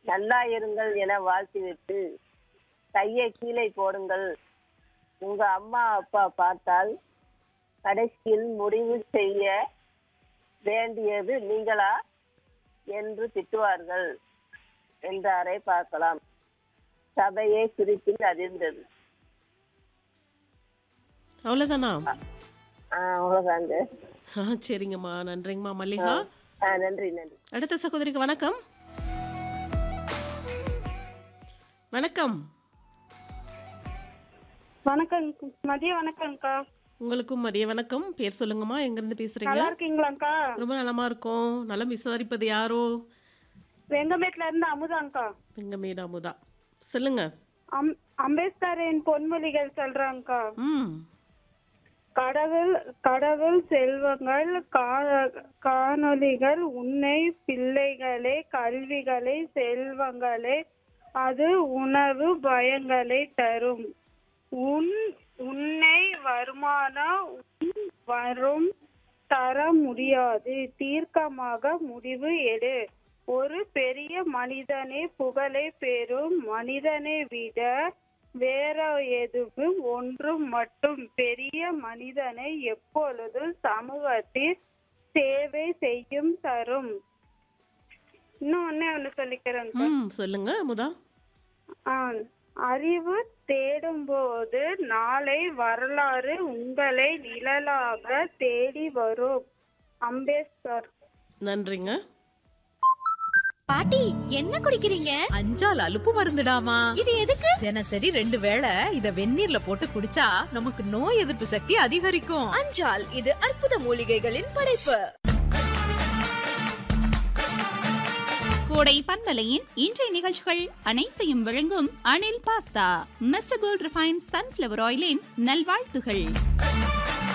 நல்லா இருங்கள் என வாழ்த்திவிட்டு கையை கீழே போடுங்கள் உங்க அம்மா அப்பா பார்த்தால் கடைசியில் முடிவு செய்ய வேண்டியது நீங்களா என்று திட்டுவார்கள் என்றாரை பார்க்கலாம் சபையே சிரிப்பில் அதிர்ந்தது அவ்வளவுதானா ஆ, அவ்வளவுதாங்க ஆ, சரிங்கம்மா நன்றிங்கம்மா மல்லிகா ஆ, நன்றி நன்றி அடுத்த சகோதரிக்கு வணக்கம் வணக்கம் வணக்கம் மதிய வணக்கம்க்கா உங்களுக்கும் மதிய வணக்கம் பேர் சொல்லுங்கம்மா எங்கிருந்து பேசுறீங்க நல்லா இருக்கீங்களாக்கா ரொம்ப நலமா இருக்கோம் நலம் விசாரிப்பது யாரோ வெங்கமேட்ல இருந்து அமுதாங்க்கா எங்க மேடா அமுதா சொல்லுங்க அம் அம்பேத்கரின் பொன்மொழிகள் சொல்றாங்கக்கா ம் கடவுள் கடவுள் செல்வங்கள் கா- காணொளிகள் உன்னை பிள்ளைகளே கல்விகளை செல்வங்களே அது உணவு பயங்களை தரும் உன் உன்னை வருமானம் உன் வரும் தர முடியாது தீர்க்கமாக முடிவு எடு ஒரு பெரிய மனிதனே புகழை பெறும் மனிதனை விட வேற எதுவும் ஒன்றும் மட்டும் பெரிய மனிதனை எப்பொழுதும் சமூகத்தில் சேவை செய்யும் தரும் இன்னும் ஒண்ணே ஒண்ணு சொல்லிக்கிறேன் ம் சொல்லுங்க அமுதா அறிவு தேடும்போது நாளை வரலாறு உங்களை நிழலாக தேடி வரும் அம்பேத்கர் நன்றிங்க பாட்டி என்ன குடிக்கிறீங்க அஞ்சால் அலுப்பு மருந்துடாமா இது எதுக்கு தினசரி ரெண்டு வேளை இத வெந்நீர்ல போட்டு குடிச்சா நமக்கு நோய் எதிர்ப்பு சக்தி அதிகரிக்கும் அஞ்சால் இது அற்புத மூலிகைகளின் படைப்பு கோடை பண்பலையின் இன்றைய நிகழ்ச்சிகள் அனைத்தையும் வழங்கும் Anil pasta mister gold refine sunflower ஆயிலின் நல்வாழ்த்துகள்